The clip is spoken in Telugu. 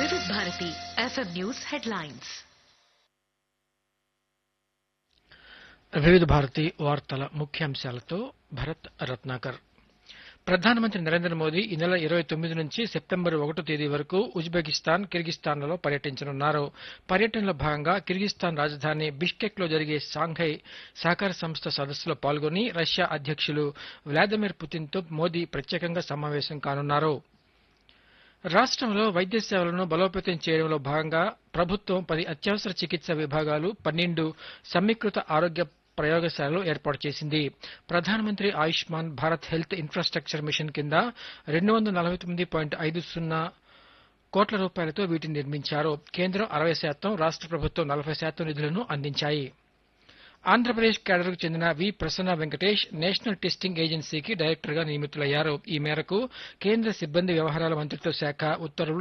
వివిధ భారతి ఎఫ్ఎం న్యూస్ హెడ్లైన్స్ వివిధ భారతి వార్తల ముఖ్యాంశాలతో భరత్ రత్నాకర్ ప్రధానమంత్రి నరేంద్ర మోదీ ఈ నెల ఇరవై తొమ్మిది నుంచి సెప్టెంబర్ ఒకటో తేదీ వరకు ఉజ్బెకిస్తాన్ కిర్గిస్తాన్లలో పర్యటించనున్నారు పర్యటనలో భాగంగా కిర్గిస్తాన్ రాజధాని బిష్కెక్ లో జరిగే షాంఘై సహకార సంస్థ సదస్సులో పాల్గొని రష్యా అధ్యక్షులు వ్లాదిమిర్ పుతిన్ తో మోదీ ప్రత్యేకంగా సమావేశం కానున్నారు రాష్ట్రంలో వైద్య సేవలను బలోపేతం చేయడంలో భాగంగా ప్రభుత్వం పది అత్యవసర చికిత్స విభాగాలు పన్నెండు సమీకృత ఆరోగ్య ప్రయోగశాలలు ఏర్పాటు చేసింది ప్రధానమంత్రి Ayushman Bharat health infrastructure mission కింద రెండు వందల నలభై తొమ్మిది పాయింట్ ఐదు సున్నా కోట్ల రూపాయలతో వీటిని నిర్మించారు కేంద్రం అరవై శాతం రాష్ట్ర ప్రభుత్వం నలభై శాతం నిధులను అందించాయి ఆంధ్రప్రదేశ్ కేడర్కు చెందిన V Prasanna Venkatesh national testing ఏజెన్సీకి డైరెక్టర్గా నియమితులయ్యారు ఈ మేరకు కేంద్ర సిబ్బంది వ్యవహారాల మంత్రిత్వ శాఖ ఉత్తర్వులు